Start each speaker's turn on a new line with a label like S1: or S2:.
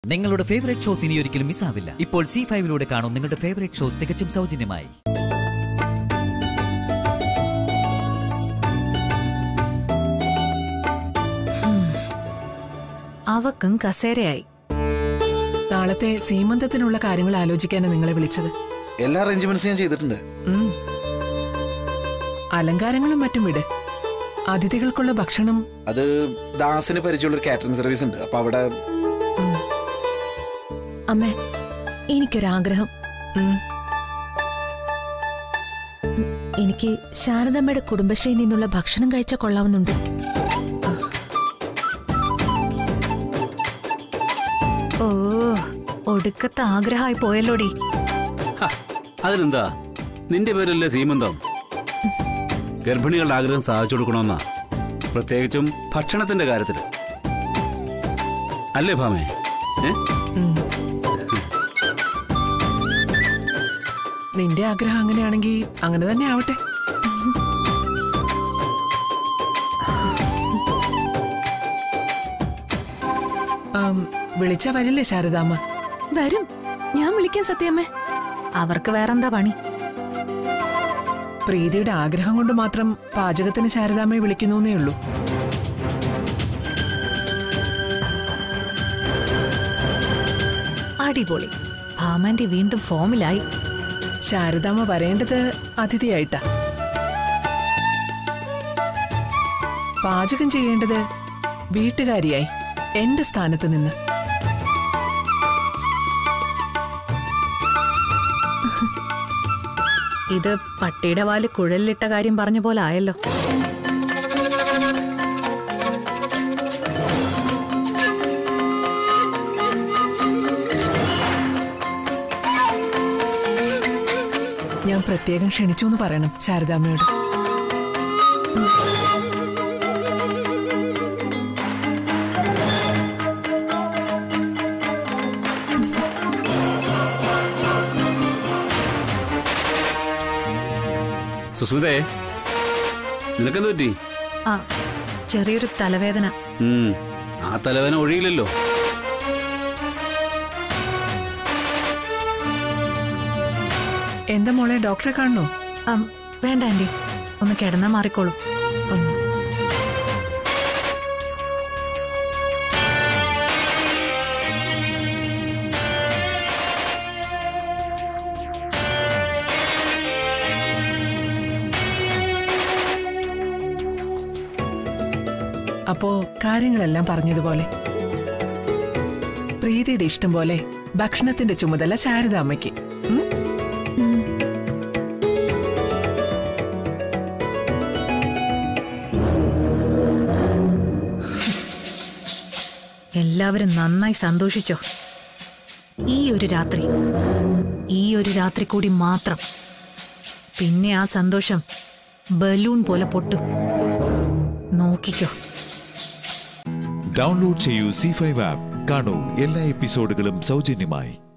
S1: നിങ്ങളുടെ favourite shows ഇനി ഒരിക്കലും മിസ്സാവില്ല ഇപ്പോൾ സി ഫൈവിലൂടെ കാണും നിങ്ങളുടെ ഫേവറേറ്റ് ഷോ തികച്ചും സൗജന്യമായി
S2: അവക്കും കസേരയായി
S3: നാളത്തെ സീമന്തത്തിനുള്ള കാര്യങ്ങൾ ആലോചിക്കാനാണ് നിങ്ങളെ വിളിച്ചത്
S4: എല്ലാ അറേഞ്ച്മെന്റ്സും ഞാൻ ചെയ്തിട്ടുണ്ട്
S3: ഉം. അലങ്കാരങ്ങളും മറ്റും വിട് അതിഥികൾക്കുള്ള ഭക്ഷണം
S4: അത് ദാസിന് പരിചയമുള്ള ഒരു കാറ്ററിംഗ് സർവീസ് ഉണ്ട് അപ്പൊ അവിടെ
S5: അമ്മേ എനിക്കൊരാഗ്രഹം
S3: ഉം,
S5: എനിക്ക് ശാരദമ്മയുടെ കുടുംബശ്രീയിൽ നിന്നുള്ള ഭക്ഷണം കഴിച്ച കൊള്ളാവുന്നുണ്ട്
S2: ഓ ഒടുക്കത്തെ ആഗ്രഹമായി പോയല്ലോടി
S6: ഹ, അതിനെന്താ നിന്റെ പേരല്ലേ സീമന്തം ഗർഭിണികളുടെ ആഗ്രഹം സാധിച്ചു കൊടുക്കണമെന്നാ പ്രത്യേകിച്ചും ഭക്ഷണത്തിന്റെ കാര്യത്തിൽ അല്ലേ ഭാമേ ഏ
S3: ഉം. നിന്റെ ആഗ്രഹം അങ്ങനെയാണെങ്കിൽ അങ്ങനെ തന്നെ ആവട്ടെ ആം, വിളിച്ച വരില്ലേ ശാരദാമ്മ
S5: വരും ഞാൻ വിളിക്കാൻ സത്യമ്മേ
S2: അവർക്ക് വേറെന്താ പണി
S3: പ്രീതിയുടെ ആഗ്രഹം കൊണ്ട് മാത്രം പാചകത്തിന് ശാരദാമ്മയെ വിളിക്കുന്നേ ഉള്ളൂ
S2: അടിപൊളി ഭാമാന്റെ വീണ്ടും ഫോമിലായി
S3: ശാരദാമ്മ വരേണ്ടത് അതിഥിയായിട്ടാ പാചകം ചെയ്യേണ്ടത് വീട്ടുകാരിയായി എന്റെ സ്ഥാനത്ത് നിന്ന്
S2: ഇത് പട്ടിയുടെ വാല് കുഴലിലിട്ട കാര്യം പറഞ്ഞ പോലെ ആയല്ലോ
S3: ഞാൻ പ്രത്യേകം ക്ഷണിച്ചു എന്ന് പറയണം ശാരദാമ്മയോട്
S6: സുസ്മിതേ നിനക്കെന്ത് പറ്റി
S2: ആ ചെറിയൊരു തലവേദന
S6: ഉം, ആ തലവേന ഒഴിയില്ലല്ലോ
S3: എന്താ മോളെ ഡോക്ടറെ കാണണോ
S2: ആം, വേണ്ട ആന്റി ഒന്ന് കിടന്നാ മാറിക്കോളൂ
S3: ഉം. അപ്പോ കാര്യങ്ങളെല്ലാം പറഞ്ഞതുപോലെ പ്രീതിയുടെ ഇഷ്ടം പോലെ ഭക്ഷണത്തിന്റെ ചുമതല ശാരദാമ്മയ്ക്ക് ഉം?
S2: എല്ലാവരും നന്നായി സന്തോഷിച്ചോ ഈ ഒരു രാത്രി ഈ ഒരു രാത്രി കൂടി മാത്രം പിന്നെ ആ സന്തോഷം ബലൂൺ പോലെ പൊട്ടും നോക്കിക്കോ
S7: ഡൗൺലോഡ് ചെയ്യൂ സി ഫൈവ് ആപ്പ് കാണൂ എല്ലാ എപ്പിസോഡുകളും സൗജന്യമായി